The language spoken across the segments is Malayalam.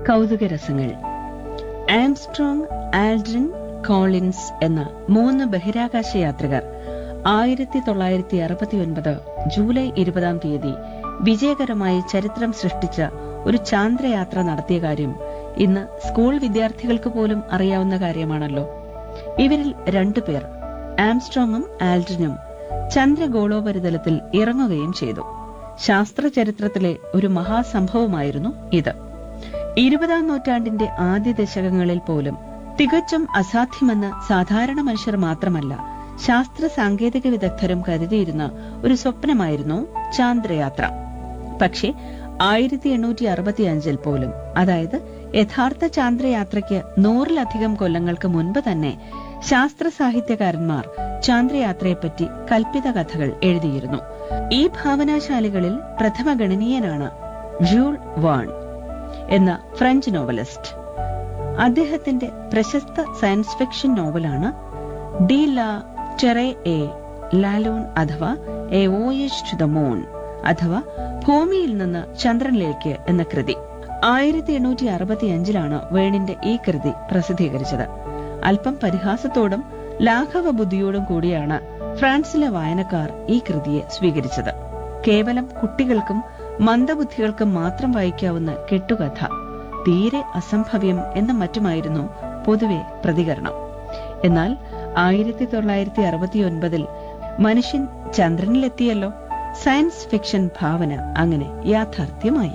കൗതുകരസങ്ങൾ ആംസ്ട്രോങ് ആൽഡ്രിൻ കോളിൻസ് എന്ന മൂന്ന് ബഹിരാകാശ യാത്രികർ ആയിരത്തി തൊള്ളായിരത്തി അറുപത്തി ഒൻപത് ജൂലൈ ഇരുപതാം തീയതി വിജയകരമായി ചരിത്രം സൃഷ്ടിച്ച ഒരു ചാന്ദ്രയാത്ര നടത്തിയ കാര്യം ഇന്ന് സ്കൂൾ വിദ്യാർത്ഥികൾക്ക് പോലും അറിയാവുന്ന കാര്യമാണല്ലോ ഇവരിൽ രണ്ടുപേർ ആംസ്ട്രോങ്ങും ആൽഡ്രിനും ചന്ദ്രഗോളോപരിതലത്തിൽ ഇറങ്ങുകയും ചെയ്തു ശാസ്ത്ര ചരിത്രത്തിലെ ഒരു മഹാസംഭവമായിരുന്നു ഇത് ഇരുപതാം നൂറ്റാണ്ടിന്റെ ആദ്യ ദശകങ്ങളിൽ പോലും തികച്ചും അസാധ്യമെന്ന് സാധാരണ മനുഷ്യർ മാത്രമല്ല ശാസ്ത്ര സാങ്കേതിക വിദഗ്ധരും കരുതിയിരുന്ന ഒരു സ്വപ്നമായിരുന്നു ചാന്ദ്രയാത്ര പക്ഷേ ആയിരത്തി എണ്ണൂറ്റി അറുപത്തി അഞ്ചിൽ പോലും അതായത് യഥാർത്ഥ ചാന്ദ്രയാത്രയ്ക്ക് നൂറിലധികം കൊല്ലങ്ങൾക്ക് മുൻപ് തന്നെ ശാസ്ത്ര സാഹിത്യകാരന്മാർ ചാന്ദ്രയാത്രയെപ്പറ്റി കൽപ്പിത കഥകൾ എഴുതിയിരുന്നു ഈ ഭാവനാശാലികളിൽ പ്രഥമ ഗണനീയനാണ് ജൂൾ വാൺ എന്ന ഫ്രഞ്ച് നോവലിസ്റ്റ് അദ്ദേഹത്തിന്റെ പ്രശസ്ത സയൻസ് ഫിക്ഷൻ നോവലാണ് ഡി ലാ ടെറെ എ ലാലൂൺ അഥവാ a voyage to the moon അഥവാ ഭൂമിയിൽ നിന്ന് ചന്ദ്രനിലേക്ക് എന്ന കൃതി ആയിരത്തി എണ്ണൂറ്റി അറുപത്തി അഞ്ചിലാണ് വേണിന്റെ ഈ കൃതി പ്രസിദ്ധീകരിച്ചത് അല്പം പരിഹാസത്തോടും ലാഘവ ബുദ്ധിയോടും കൂടിയാണ് ഫ്രാൻസിലെ വായനക്കാർ ഈ കൃതിയെ സ്വീകരിച്ചത് കേവലം കുട്ടികൾക്കും മന്ദബുദ്ധികൾക്കും മാത്രം വായിക്കാവുന്ന കെട്ടുകഥ തീരെ അസംഭവ്യം എന്ന മറ്റുമായിരുന്നു പൊതുവെ പ്രതികരണം എന്നാൽ ആയിരത്തി തൊള്ളായിരത്തി അറുപത്തിയൊൻപതിൽ മനുഷ്യൻ ചന്ദ്രനിലെത്തിയല്ലോ സയൻസ് ഫിക്ഷൻ ഭാവന അങ്ങനെ യാഥാർത്ഥ്യമായി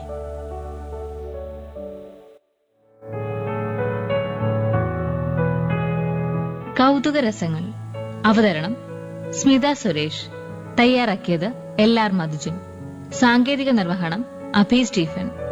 കൗതുകരസങ്ങൾ അവതരണം സ്മിത സുരേഷ് തയ്യാറാക്കിയത് എൽ ആർ മധുജൻ സാങ്കേതിക നിർവഹണം അഭി സ്റ്റീഫൻ